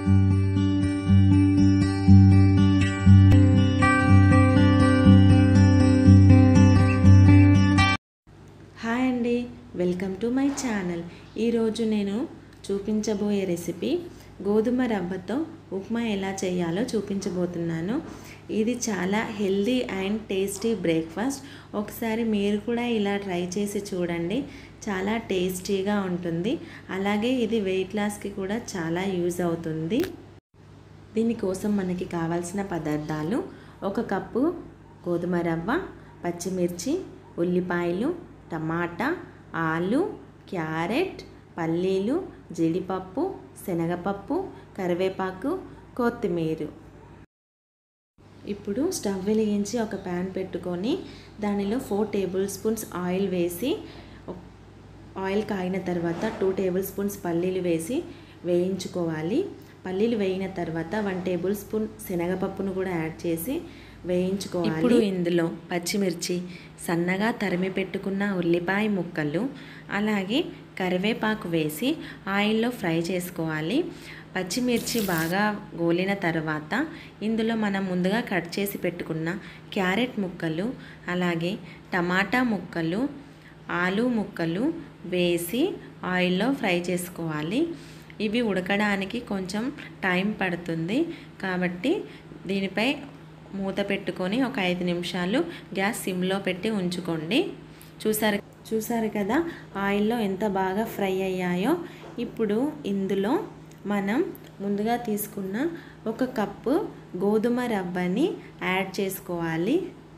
hi అండి welcome to my channel ఈరోజు నేను చూపించబోయే రెసిపీ గోధుమ రవ్వతో ఉప్మా ఎలా చేయాలో చూపించబోతున్నాను ఇది చాలా హెల్దీ అండ్ టేస్టీ బ్రేక్ఫాస్ట్ ఒకసారి మీరు కూడా ఇలా ట్రై చేసి చూడండి చాలా టేస్టీగా ఉంటుంది అలాగే ఇది వెయిట్ లాస్కి కూడా చాలా యూజ్ అవుతుంది దీనికోసం మనకి కావాల్సిన పదార్థాలు ఒక కప్పు గోధుమ రవ్వ పచ్చిమిర్చి ఉల్లిపాయలు టమాటా ఆలు క్యారెట్ పల్లీలు జీడిపప్పు శనగపప్పు కరివేపాకు కొత్తిమీర ఇప్పుడు స్టవ్ వెలిగించి ఒక ప్యాన్ పెట్టుకొని దానిలో ఫోర్ టేబుల్ స్పూన్స్ ఆయిల్ వేసి ఆయిల్ కాగిన తర్వాత టూ టేబుల్ స్పూన్స్ పల్లీలు వేసి వేయించుకోవాలి పల్లీలు వేయిన తర్వాత వన్ టేబుల్ స్పూన్ శనగపప్పును కూడా యాడ్ చేసి వేయించుకోవాలి ఇప్పుడు ఇందులో పచ్చిమిర్చి సన్నగా తరిమి పెట్టుకున్న ఉల్లిపాయ ముక్కలు అలాగే కరివేపాకు వేసి ఆయిల్లో ఫ్రై చేసుకోవాలి పచ్చిమిర్చి బాగా గోలిన తర్వాత ఇందులో మనం ముందుగా కట్ చేసి పెట్టుకున్న క్యారెట్ ముక్కలు అలాగే టమాటా ముక్కలు ఆలు ముక్కలు వేసి ఆయిల్లో ఫ్రై చేసుకోవాలి ఇవి ఉడకడానికి కొంచెం టైం పడుతుంది కాబట్టి దీనిపై మూత పెట్టుకొని ఒక ఐదు నిమిషాలు గ్యాస్ సిమ్లో పెట్టి ఉంచుకోండి చూసారు చూసారు కదా ఆయిల్లో ఎంత బాగా ఫ్రై అయ్యాయో ఇప్పుడు ఇందులో మనం ముందుగా తీసుకున్న ఒక కప్పు గోధుమ రవ్వని యాడ్ చేసుకోవాలి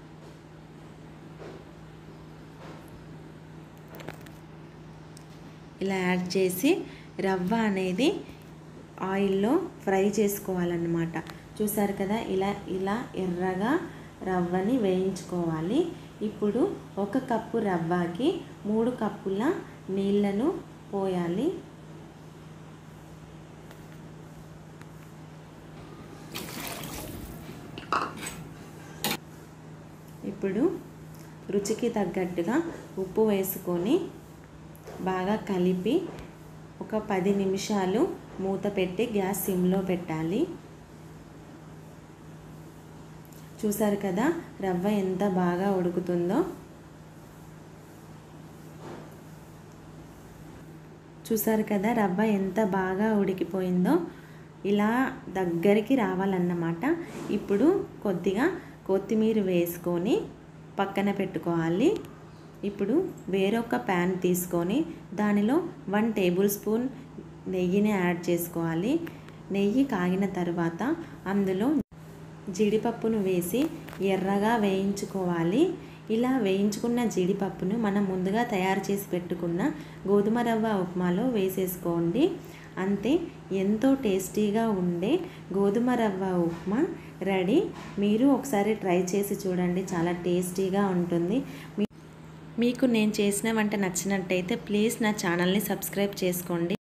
ఇలా యాడ్ చేసి రవ్వ అనేది ఆయిల్లో ఫ్రై చేసుకోవాలన్నమాట చూసారు కదా ఇలా ఇలా ఎర్రగా రవ్వని వేయించుకోవాలి ఇప్పుడు ఒక కప్పు రవ్వకి మూడు కప్పుల నీళ్ళను పోయాలి ఇప్పుడు రుచికి తగ్గట్టుగా ఉప్పు వేసుకొని బాగా కలిపి ఒక పది నిమిషాలు మూత పెట్టి గ్యాస్ సిమ్లో పెట్టాలి చూసారు కదా రవ్వ ఎంత బాగా ఉడుకుతుందో చూసారు కదా రవ్వ ఎంత బాగా ఉడికిపోయిందో ఇలా దగ్గరికి రావాలన్నమాట ఇప్పుడు కొద్దిగా కొత్తిమీర వేసుకొని పక్కన పెట్టుకోవాలి ఇప్పుడు వేరొక ప్యాన్ తీసుకొని దానిలో వన్ టేబుల్ స్పూన్ నెయ్యిని యాడ్ చేసుకోవాలి నెయ్యి కాగిన తర్వాత అందులో జీడిపప్పును వేసి ఎర్రగా వేయించుకోవాలి ఇలా వేయించుకున్న జీడిపప్పును మనం ముందుగా తయారు చేసి పెట్టుకున్న గోధుమ రవ్వ ఉప్మాలో వేసేసుకోండి అంతే ఎంతో టేస్టీగా ఉండే గోధుమ రవ్వ ఉప్మా రెడీ మీరు ఒకసారి ట్రై చేసి చూడండి చాలా టేస్టీగా ఉంటుంది మీకు నేను చేసిన వంట నచ్చినట్టయితే ప్లీజ్ నా ఛానల్ని సబ్స్క్రైబ్ చేసుకోండి